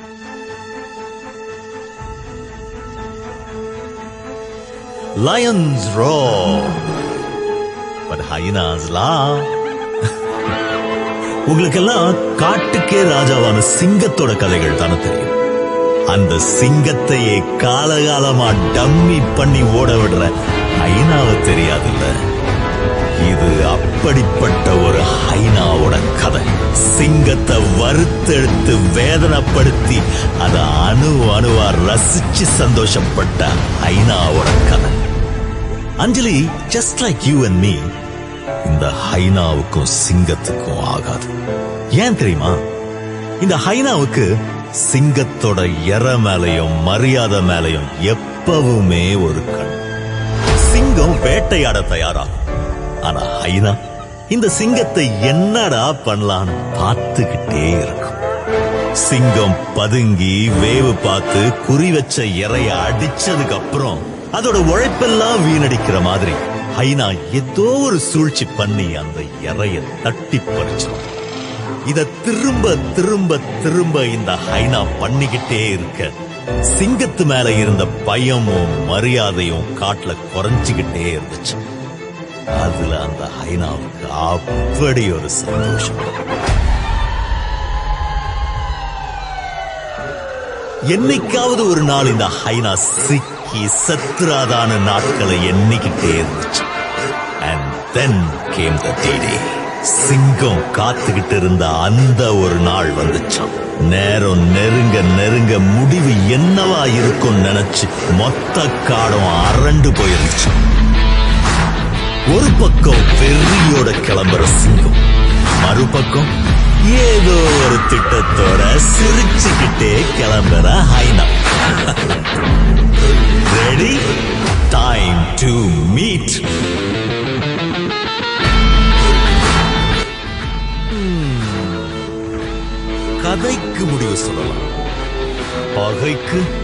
Lions roar, but hyenas laugh. உங்களுக்கெல்லாம் காட்டுக்கே ராஜாவான சிங்கத்தோட கதைகள் தானே தெரியும் அந்த சிங்கத்தையே காலகாலமா டம்மி பண்ணி ஓட விடுற ஹைனாவை தெரியாதுல்ல இது அப்படிப்பட்ட ஒரு ஹைனாவோட கதை சிங்கத்தை வறுத்தெடுத்து வேதனைப்படுத்தி அதை அணு அணுவா ரசிச்சு சந்தோஷப்பட்ட ஹைனாவோட கதை Anjali just like you and me இந்த ஹைனாவுக்கும் சிங்கத்துக்கும் ஆகாது ஏன் தெரியுமா இந்த ஹைனாவுக்கு சிங்கத்தோட எற மேலையும் மரியாதை மேலையும் எப்பவுமே ஒரு கண் சிங்கம் வேட்டையாட தயாராகும் ஆனா ஹைனா இந்த சிங்கத்தை என்னடா பண்ணலான்னு பார்த்துக்கிட்டே இருக்கும் சிங்கம் பதுங்கி வேவு பார்த்து குறி வச்ச இறைய அடிச்சதுக்கு அப்புறம் அதோட உழைப்பெல்லாம் வீணடிக்கிற மாதிரி ஹைனா ஏதோ ஒரு சூழ்ச்சி பண்ணி அந்த இறைய தட்டி பறிச்சிடும் இத திரும்ப திரும்ப திரும்ப இந்த ஹைனா பண்ணிக்கிட்டே இருக்க சிங்கத்து மேல இருந்த பயமும் மரியாதையும் காட்டுல குறைஞ்சுக்கிட்டே இருந்துச்சு அதுல அந்த ஹைனாவுக்கு அப்படி ஒரு சந்தோஷம் என்னைக்காவது ஒரு நாள் இந்த ஹைனா சிக்கி சத்ராதான நாட்களை எண்ணிக்கிட்டே இருந்துச்சு அண்ட் தென் கேம் த டே சிங்கம் காத்துக்கிட்டு இருந்த அந்த ஒரு நாள் வந்துச்சாம் நேரம் நெருங்க நெருங்க முடிவு என்னவா இருக்கும் நினைச்சு மொத்த காடும் அரண்டு போயிருந்துச்சு ஒரு பக்கம் வெறியோட கிளம்புற சிங்கம் மறுபக்கம் ஏதோ ஒரு திட்டத்தோட சிரிச்சுக்கிட்டே கிளம்புற hyena ready time to meet கதைக்கு முடிவு சொல்லலாம் பகைக்கு